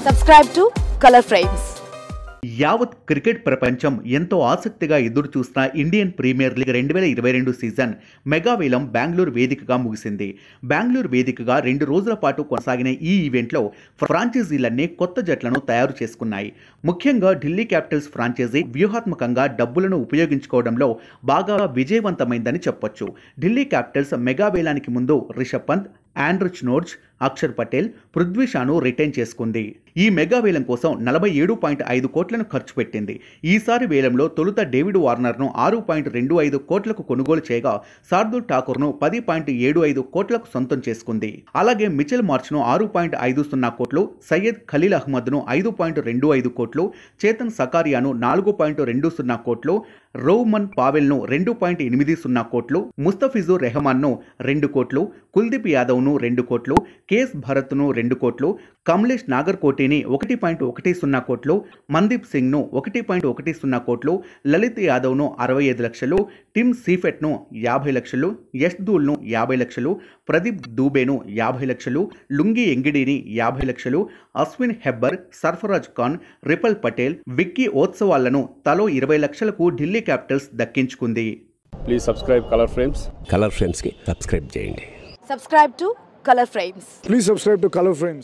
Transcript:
Subscribe to Color Frames. యావత్ cricket ప్రపంచం ఎంతో ఆసక్తిగా ఎదురు చూస్తున్న ఇండియన్ ప్రీమియర్ లీగ్ రెండు వేల ఇరవై రెండు సీజన్ మెగావేలం బెంగళూరు వేదికగా ముగిసింది బెంగళూరు వేదికగా రెండు రోజుల పాటు కొనసాగిన ఈ ఈవెంట్లో ఫ్రాంచైజీలన్నీ కొత్త జట్లను తయారు చేసుకున్నాయి ముఖ్యంగా ఢిల్లీ క్యాపిటల్స్ ఫ్రాంచైజీ వ్యూహాత్మకంగా డబ్బులను ఉపయోగించుకోవడంలో బాగా విజయవంతమైందని చెప్పొచ్చు ఢిల్లీ క్యాపిటల్స్ మెగావేలానికి ముందు రిషబ్ పంత్ ఆండ్రిచ్ నోర్జ్ అక్షర్ పటేల్ పృథ్వీ షాను రిటైన్ చేసుకుంది ఈ మెగా వేలం కోసం నలభై ఏడు పాయింట్ ఐదు కోట్లను ఖర్చు పెట్టింది ఈసారి వేలంలో తొలుత డేవిడ్ వార్నర్ను ఆరు పాయింట్ రెండు ఐదు కోట్లకు కొనుగోలు చేయగా శార్దుల్ ఠాకూర్ను పది పాయింట్ ఏడు ఐదు కోట్లకు సొంతం చేసుకుంది అలాగే మిచెల్ మార్చ్ను ఆరు పాయింట్ ఐదు సున్నా కోట్లు సయ్యద్ ఖలీల్ అహ్మద్ను ఐదు పాయింట్ రెండు ఐదు కోట్లు చేతన్ సకారియాను నాలుగు పాయింట్ రెండు సున్నా కోట్లు రోమన్ పావెల్ను రెండు పాయింట్ ఎనిమిది సున్నా కోట్లు ముస్తఫిజుర్ రెహమాన్ను రెండు కోట్లు కుల్దీప్ యాదవ్ను రెండు కోట్లు కేఎస్ భరత్ను రెండు కోట్లు కమలేష్ నాగర్కోటిని ఒకటి పాయింట్ ఒకటి సున్నా కోట్లు మందీప్ సింగ్ను ఒకటి పాయింట్ ఒకటి సున్నా కోట్లు లలిత్ యాదవ్ను అరవై ఐదు లక్షలు టిమ్ సీఫెట్ను యాభై లక్షలు యష్దూల్ను యాభై లక్షలు ప్రదీప్ దూబేను యాభై లక్షలు లుంగి ఎంగిడిని యాభై లక్షలు అశ్విన్ హెబ్బర్ సర్ఫరాజ్ ఖాన్ రిపల్ పటేల్ విక్కీ ఓత్సవాలను తలో ఇరవై లక్షలకు ఢిల్లీ క్యాపిటల్స్ దక్కించుకుంది please subscribe Color Frames Color ఫ్రేమ్స్కి సబ్స్క్రైబ్ చేయండి Subscribe to Color Frames. Please subscribe to Color Frames.